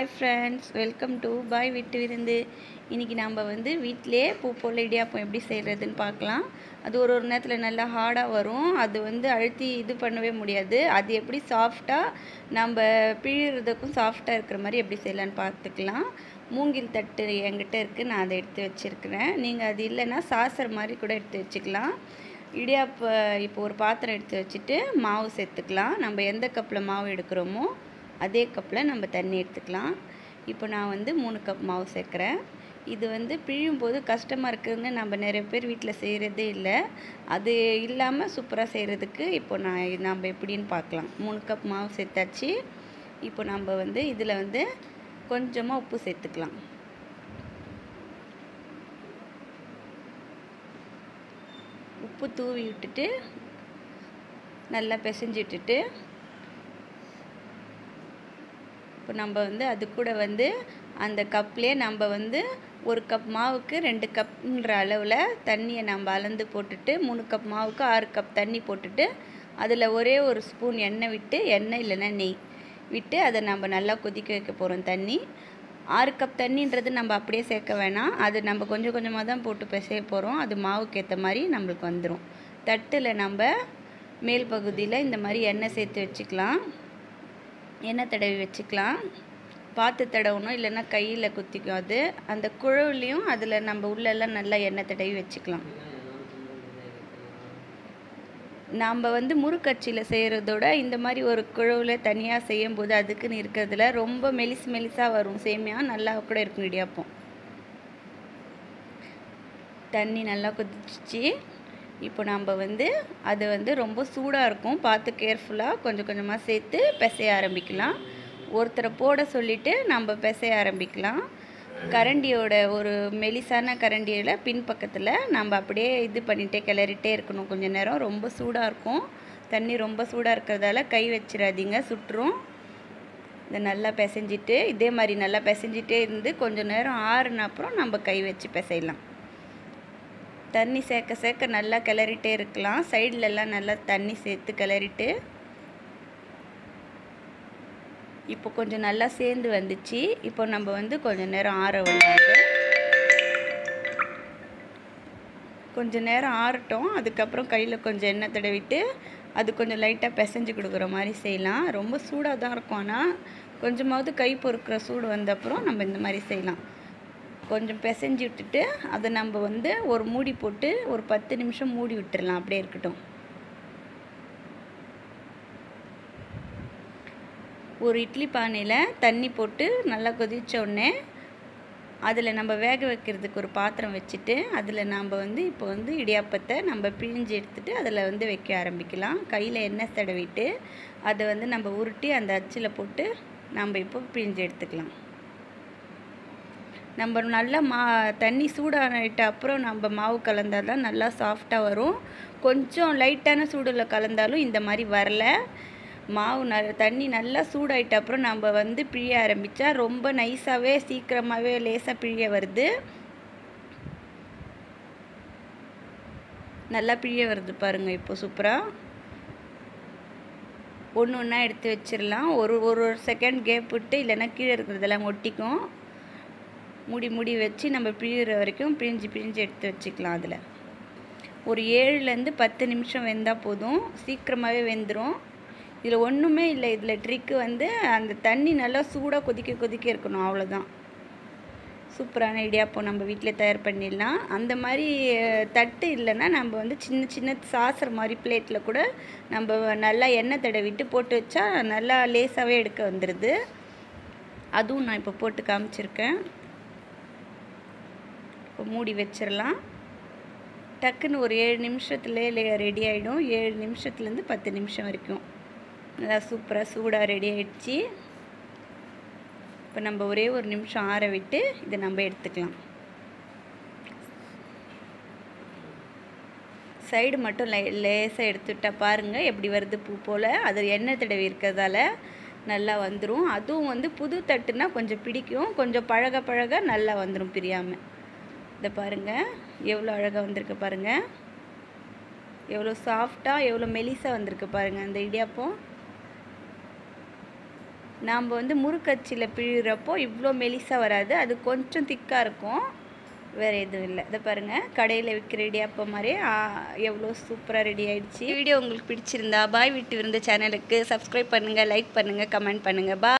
hi friends welcome to Bhai வீட்டு விருந்து இன்றைக்கி நம்ம வந்து வீட்டிலே பூ போல் இடியாப்பம் எப்படி செய்கிறதுன்னு பார்க்கலாம் அது ஒரு ஒரு நேரத்தில் நல்லா ஹார்டாக வரும் அது வந்து அழுத்தி இது பண்ணவே முடியாது அது எப்படி சாஃப்டாக நம்ம பிழிறதுக்கும் சாஃப்டாக இருக்கிற மாதிரி எப்படி செய்யலான்னு பார்த்துக்கலாம் மூங்கில் தட்டு என்கிட்ட இருக்குது நான் அதை எடுத்து வச்சுருக்கிறேன் நீங்கள் அது இல்லைன்னா சாசர் மாதிரி கூட எடுத்து வச்சுக்கலாம் இடியாப்ப இப்போ ஒரு பாத்திரம் எடுத்து வச்சுட்டு மாவு சேர்த்துக்கலாம் நம்ம எந்த கப்பில் மாவு எடுக்கிறோமோ அதே கப்பில் நம்ம தண்ணி எடுத்துக்கலாம் இப்போ நான் வந்து மூணு கப் மாவு சேர்க்குறேன் இது வந்து பிழியும் போது கஷ்டமாக இருக்குதுன்னு நம்ம நிறைய பேர் வீட்டில் செய்கிறதே இல்லை அது இல்லாமல் சூப்பராக செய்கிறதுக்கு இப்போ நான் நம்ம எப்படின்னு பார்க்கலாம் மூணு கப் மாவு சேர்த்தாச்சு இப்போ நம்ம வந்து இதில் வந்து கொஞ்சமாக உப்பு சேர்த்துக்கலாம் உப்பு தூவி விட்டுட்டு நல்லா பிசைஞ்சு விட்டுட்டு இப்போ நம்ம வந்து அது கூட வந்து அந்த கப்லேயே நம்ம வந்து ஒரு கப் மாவுக்கு ரெண்டு கப்ன்ற அளவில் தண்ணியை நம்ம அளந்து போட்டுட்டு மூணு கப் மாவுக்கு ஆறு கப் தண்ணி போட்டுட்டு அதில் ஒரே ஒரு ஸ்பூன் எண்ணெய் விட்டு எண்ணெய் இல்லைன்னா நெய் விட்டு அதை நம்ம நல்லா கொதிக்க வைக்க போகிறோம் தண்ணி ஆறு கப் தண்ணின்றது நம்ம அப்படியே சேர்க்க வேணாம் அது நம்ம கொஞ்சம் கொஞ்சமாக தான் போட்டு பிசைய போகிறோம் அது மாவுக்கு ஏற்ற மாதிரி நம்மளுக்கு வந்துடும் தட்டில் நம்ம மேல் பகுதியில் இந்த மாதிரி எண்ணெய் சேர்த்து வச்சுக்கலாம் எண்ணெய் தடவி வச்சுக்கலாம் பார்த்து தடவணும் இல்லைன்னா கையில் குத்திக்கும் அது அந்த குழவுலையும் அதில் நம்ம உள்ளெல்லாம் நல்லா எண்ணெய் தடவி வச்சுக்கலாம் நாம் வந்து முறுக்கட்சியில் செய்கிறதோட இந்த மாதிரி ஒரு குழவில் தனியாக செய்யும்போது அதுக்குன்னு இருக்கிறதுல ரொம்ப மெலிசு மெலிசாக வரும் சேமியா நல்லா கூட இருக்கும் இடியாப்பம் தண்ணி நல்லா கொதிச்சிச்சு இப்போ நம்ம வந்து அது வந்து ரொம்ப சூடாக இருக்கும் பார்த்து கேர்ஃபுல்லாக கொஞ்சம் கொஞ்சமாக சேர்த்து பிசைய ஆரம்பிக்கலாம் ஒருத்தரை போட சொல்லிவிட்டு நம்ம பிசைய ஆரம்பிக்கலாம் கரண்டியோட ஒரு மெலிசான கரண்டியில் பின்பக்கத்தில் நம்ம அப்படியே இது பண்ணிகிட்டே கிளறிட்டே இருக்கணும் கொஞ்சம் நேரம் ரொம்ப சூடாக இருக்கும் தண்ணி ரொம்ப சூடாக இருக்கிறதால கை வச்சிடாதீங்க சுட்டுரும் இதை நல்லா பிசைஞ்சிட்டு இதே மாதிரி நல்லா பிசைஞ்சிட்டே இருந்து கொஞ்சம் நேரம் ஆறுன அப்புறம் நம்ம கை வச்சு பிசையலாம் தண்ணி சேர்க்க சேர்க்க நல்லா கிளறிட்டே இருக்கலாம் சைட்லலாம் நல்லா தண்ணி சேர்த்து கிளறிட்டு இப்போ கொஞ்சம் நல்லா சேர்ந்து வந்துச்சு இப்போ நம்ம வந்து கொஞ்சம் நேரம் ஆற விடலாங்க கொஞ்சம் நேரம் ஆறட்டும் அதுக்கப்புறம் கையில் கொஞ்சம் எண்ணெய் தடவிட்டு அது கொஞ்சம் லைட்டாக பிசைஞ்சு கொடுக்குற மாதிரி செய்யலாம் ரொம்ப சூடாக தான் இருக்கும் ஆனால் கொஞ்சமாவது கை பொறுக்கிற சூடு வந்த அப்புறம் நம்ம இந்த மாதிரி செய்யலாம் கொஞ்சம் பிசைஞ்சு விட்டுட்டு அதை நம்ம வந்து ஒரு மூடி போட்டு ஒரு பத்து நிமிஷம் மூடி விட்டுடலாம் அப்படியே இருக்கட்டும் ஒரு இட்லி பானையில் தண்ணி போட்டு நல்லா கொதித்த உடனே அதில் நம்ம வேக வைக்கிறதுக்கு ஒரு பாத்திரம் வச்சுட்டு அதில் நாம் வந்து இப்போ வந்து இடியாப்பத்தை நம்ம பிழிஞ்சு எடுத்துகிட்டு அதில் வந்து வைக்க ஆரம்பிக்கலாம் கையில் எண்ணெய் தடவிட்டு அதை வந்து நம்ம உருட்டி அந்த அச்சில் போட்டு நம்ம இப்போ பிழிஞ்சு எடுத்துக்கலாம் நம்ம நல்லா மா தண்ணி சூடானிட்ட அப்புறம் நம்ம மாவு கலந்தால் தான் நல்லா சாஃப்டாக வரும் கொஞ்சம் லைட்டான சூடில் கலந்தாலும் இந்த மாதிரி வரல மாவு ந தண்ணி நல்லா சூடாயிட்ட அப்புறம் நம்ம வந்து பிழிய ஆரம்பித்தா ரொம்ப நைஸாகவே சீக்கிரமாகவே லேசாக பிழிய வருது நல்லா பிழிய வருது பாருங்கள் இப்போ சூப்பராக ஒன்று ஒன்றா எடுத்து வச்சிடலாம் ஒரு ஒரு செகண்ட் கேப் விட்டு இல்லைன்னா கீழே இருக்கிறதெல்லாம் ஒட்டிக்கும் மூடி மூடி வச்சு நம்ம பிழிகிற வரைக்கும் பிழிஞ்சு பிழிஞ்சு எடுத்து வச்சுக்கலாம் அதில் ஒரு ஏழுலேருந்து பத்து நிமிஷம் வெந்தால் போதும் சீக்கிரமாகவே வெந்துடும் இதில் ஒன்றுமே இல்லை இதில் ட்ரிக்கு வந்து அந்த தண்ணி நல்லா சூடாக கொதிக்க கொதிக்க இருக்கணும் அவ்வளோதான் சூப்பரான இடியாப்பம் நம்ம வீட்டில் தயார் பண்ணிடலாம் அந்த மாதிரி தட்டு இல்லைன்னா நம்ம வந்து சின்ன சின்ன சாசர் மாதிரி பிளேட்டில் கூட நம்ம நல்லா எண்ணெய் தடவிட்டு போட்டு வச்சா நல்லா லேசாகவே எடுக்க வந்துடுது அதுவும் நான் இப்போ போட்டு காமிச்சிருக்கேன் இப்போ மூடி வச்சிடலாம் டக்குன்னு ஒரு ஏழு நிமிஷத்துலேயே ரெடி ஆகிடும் ஏழு நிமிஷத்துலேருந்து பத்து நிமிஷம் வரைக்கும் நல்லா சூப்பராக சூடாக ரெடி ஆகிடுச்சு இப்போ நம்ம ஒரே ஒரு நிமிஷம் ஆற விட்டு இதை நம்ம எடுத்துக்கலாம் சைடு மட்டும் லை லேசாக எடுத்துவிட்டா பாருங்கள் எப்படி வருது பூ போல் அது எண்ணெய் தடவி இருக்கிறதால நல்லா வந்துடும் அதுவும் வந்து புது தட்டுனா கொஞ்சம் பிடிக்கும் கொஞ்சம் பழக பழக நல்லா வந்துடும் பிரியாமல் இதை பாருங்கள் எவ்வளோ அழகாக வந்திருக்கு பாருங்கள் எவ்வளோ சாஃப்டாக எவ்வளோ மெலிசாக வந்திருக்கு பாருங்கள் அந்த இடியாப்பம் நாம் வந்து முறுக்கச்சியில் பிழிகிறப்போ இவ்வளோ மெலிசாக வராது அது கொஞ்சம் திக்காக இருக்கும் வேறு எதுவும் இல்லை இதை பாருங்கள் கடையில் விற்கிற இடியாப்பம் மாதிரி ஆ, எவ்வளோ சூப்பராக ரெடி ஆயிடுச்சு வீடியோ உங்களுக்கு பிடிச்சிருந்தா பாய் விட்டு விருந்த சேனலுக்கு சப்ஸ்கிரைப் பண்ணுங்கள் லைக் பண்ணுங்கள் கமெண்ட் பண்ணுங்கள் பாய்